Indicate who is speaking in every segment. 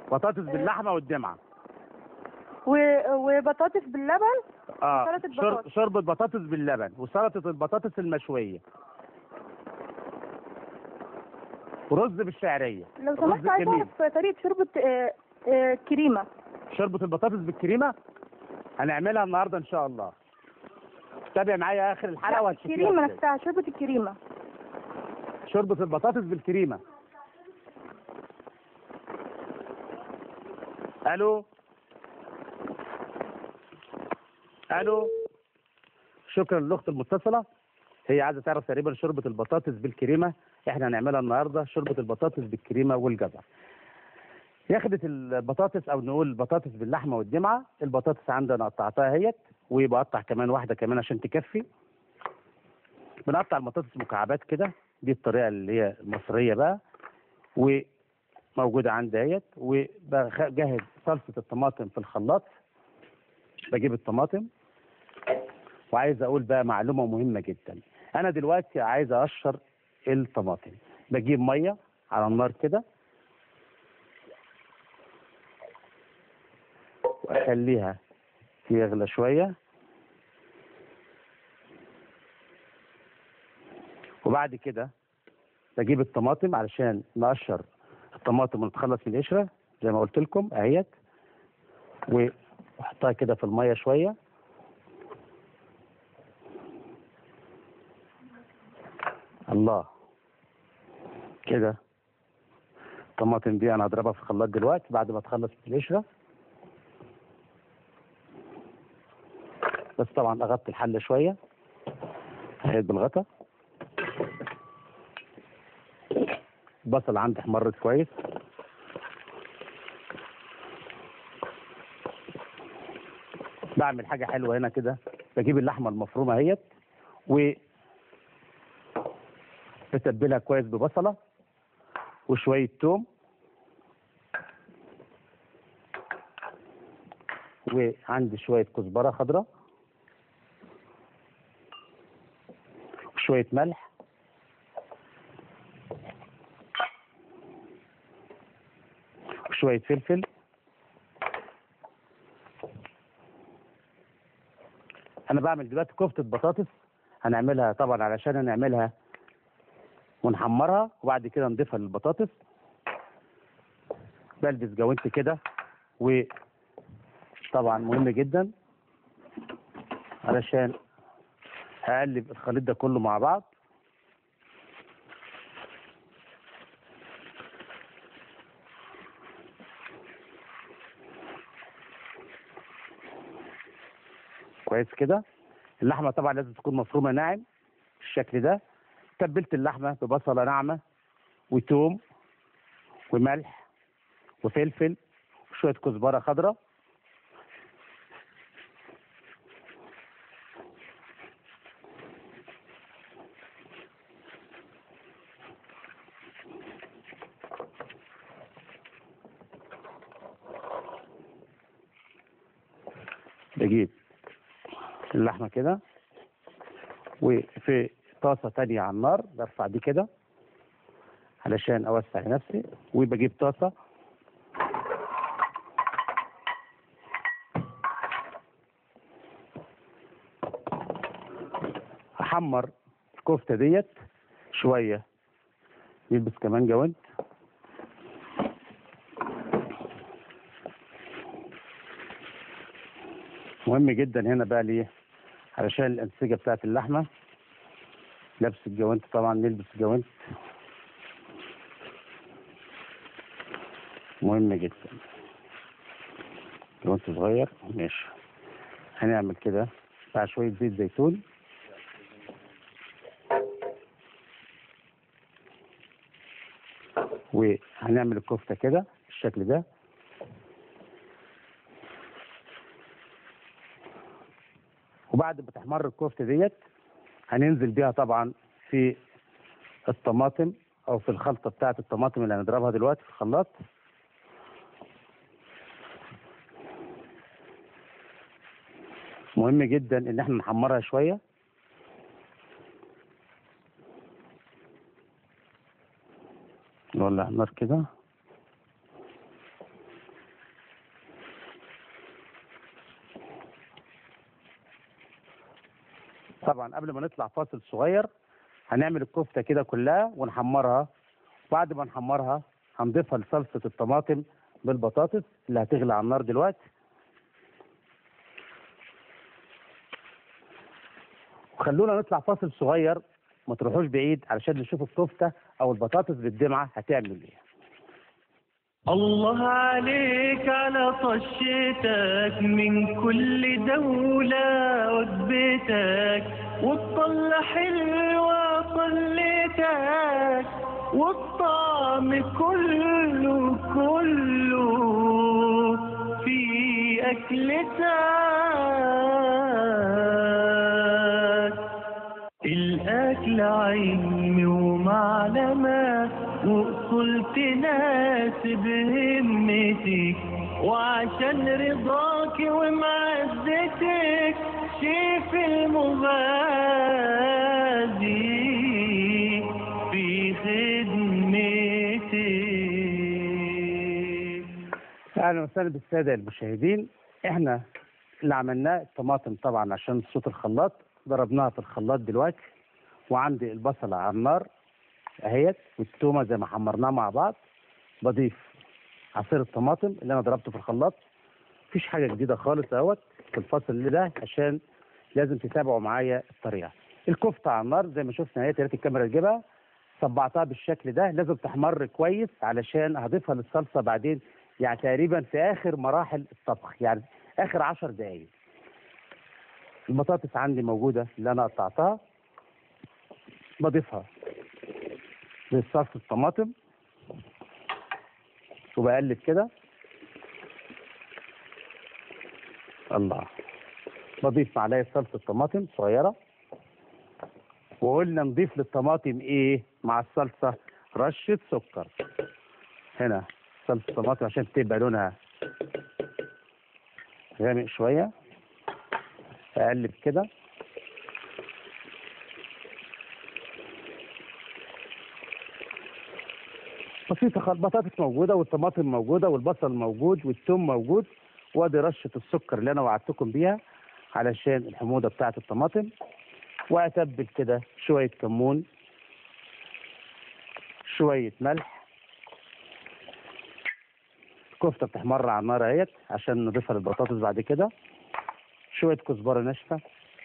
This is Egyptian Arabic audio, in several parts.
Speaker 1: بطاطس باللحمه والدمعه
Speaker 2: و- وبطاطس باللبن
Speaker 1: اه
Speaker 2: وسلطة
Speaker 1: شرب
Speaker 2: بطاطس.
Speaker 1: شوربه بطاطس باللبن وسلطه البطاطس المشويه ورز بالشعريه
Speaker 2: لو
Speaker 1: رز
Speaker 2: سمحت عايز
Speaker 1: جميل.
Speaker 2: اعرف طريقه شوربه آه، آه، كريمه
Speaker 1: شوربه البطاطس بالكريمه هنعملها النهارده ان شاء الله تابع معايا اخر الحلقه
Speaker 2: لا،
Speaker 1: وهتشوفيها
Speaker 2: الكريمه
Speaker 1: إزاي.
Speaker 2: نفسها شوربه الكريمه
Speaker 1: شوربه البطاطس بالكريمه الو الو شكرا للاخت المتصله هي عايزه تعرف تقريبا شوربه البطاطس بالكريمه احنا هنعملها النهارده شوربه البطاطس بالكريمه والجزر ياخدت البطاطس او نقول البطاطس باللحمه والدمعه البطاطس عندنا قطعتها اهيت وبقطع كمان واحده كمان عشان تكفي بنقطع البطاطس مكعبات كده دي الطريقه اللي هي المصريه بقى وموجوده عندي اهيت وبجهز صلصه الطماطم في الخلاط بجيب الطماطم وعايز اقول بقى معلومه مهمه جدا انا دلوقتي عايز اقشر الطماطم بجيب ميه على النار كده واخليها تغلى شويه وبعد كده بجيب الطماطم علشان نقشر الطماطم ونتخلص من القشره زي ما قلت لكم اهيت واحطها كده في الميه شويه الله كده الطماطم دي انا هضربها في الخلاط دلوقتي بعد ما تخلص من القشره بس طبعا اغطي الحله شويه اهيت بالغطا البصل عندي احمرت كويس بعمل حاجة حلوة هنا كده بجيب اللحمة المفرومة اهيت و بتبلها كويس ببصلة وشوية توم وعندي شوية كزبرة خضراء وشوية ملح وشوية فلفل أنا بعمل دلوقتي كفتة بطاطس هنعملها طبعا علشان نعملها ونحمرها وبعد كده نضيفها للبطاطس بلبس جوانت كده وطبعا مهم جدا علشان هقلب الخليط ده كله مع بعض كويس كده اللحمه طبعا لازم تكون مفرومه ناعم بالشكل ده تبلت اللحمه ببصله ناعمه وتوم وملح وفلفل وشويه كزبره خضراء بجيب اللحمه كده وفي طاسه تانية على النار برفع دي كده علشان اوسع نفسي وبجيب طاسه احمر الكفته ديت شويه يلبس كمان جوانت مهم جدا هنا بقى ليه علشان الانسجه بتاعت اللحمه لبس الجوانت طبعا نلبس جوانت مهم جدا جوانت صغير ماشي هنعمل كده مع شويه زيت زيتون وهنعمل الكفته كده بالشكل ده وبعد ما تحمر الكفته ديت هننزل بيها طبعا في الطماطم او في الخلطه بتاعه الطماطم اللي هنضربها دلوقتي في الخلاط مهم جدا ان احنا نحمرها شويه نولع النار كده طبعا قبل ما نطلع فاصل صغير هنعمل الكفته كده كلها ونحمرها بعد ما نحمرها هنضيفها لصلصه الطماطم بالبطاطس اللي هتغلي على النار دلوقتي وخلونا نطلع فاصل صغير ما تروحوش بعيد علشان نشوف الكفته او البطاطس بالدمعه هتعمل ايه
Speaker 3: الله عليك على طشتك من كل دولة وجبتك والطلة حلوة طلتك والطعم كله كله في أكلتك الأكل علم ومعلمة وأصول تناسب همتك وعشان رضاك ومعزتك شيف المغازي في خدمتك
Speaker 1: اهلا وسهلا بالساده المشاهدين احنا اللي عملناه الطماطم طبعا عشان صوت الخلاط ضربناها في الخلاط دلوقتي وعندي البصله على النار اهيت والتومه زي ما حمرناها مع بعض بضيف عصير الطماطم اللي انا ضربته في الخلاط مفيش حاجه جديده خالص اهوت في الفصل ده عشان لازم تتابعوا معايا الطريقه الكفته على النار زي ما شفنا اهي يا ريت الكاميرا تجيبها صبعتها بالشكل ده لازم تحمر كويس علشان هضيفها للصلصه بعدين يعني تقريبا في اخر مراحل الطبخ يعني اخر عشر دقايق البطاطس عندي موجوده اللي انا قطعتها بضيفها لصلصه الطماطم وبقلب كده الله بضيف معلقه صلصه طماطم صغيره وقلنا نضيف للطماطم ايه مع الصلصه رشه سكر هنا صلصه طماطم عشان تبقى لونها غامق شويه اقلب كده بسيطة خالص البطاطس موجودة والطماطم موجودة والبصل موجود والثوم موجود وادي رشة السكر اللي أنا وعدتكم بيها علشان الحموضة بتاعة الطماطم وأتبل كده شوية كمون شوية ملح الكفتة بتحمر على النار اهيت عشان نضيفها للبطاطس بعد كده شوية كزبرة ناشفة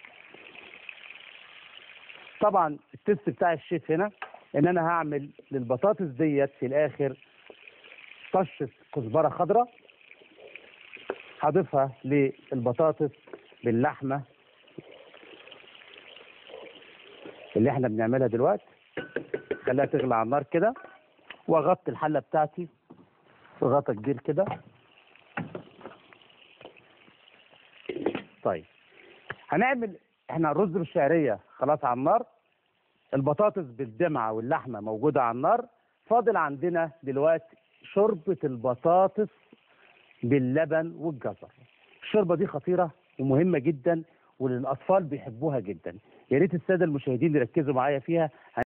Speaker 1: طبعا التست بتاع الشيف هنا ان انا هعمل للبطاطس ديت في الاخر طشة كزبرة خضراء هضيفها للبطاطس باللحمة اللي احنا بنعملها دلوقتي خليها تغلى على النار كده واغطي الحلة بتاعتي غطا كبير كده طيب هنعمل احنا الرز بالشعرية خلاص على النار البطاطس بالدمعة واللحمة موجودة على النار فاضل عندنا دلوقتي شوربة البطاطس باللبن والجزر الشوربة دي خطيرة ومهمة جدا وللأطفال بيحبوها جدا يا ريت السادة المشاهدين يركزوا معايا فيها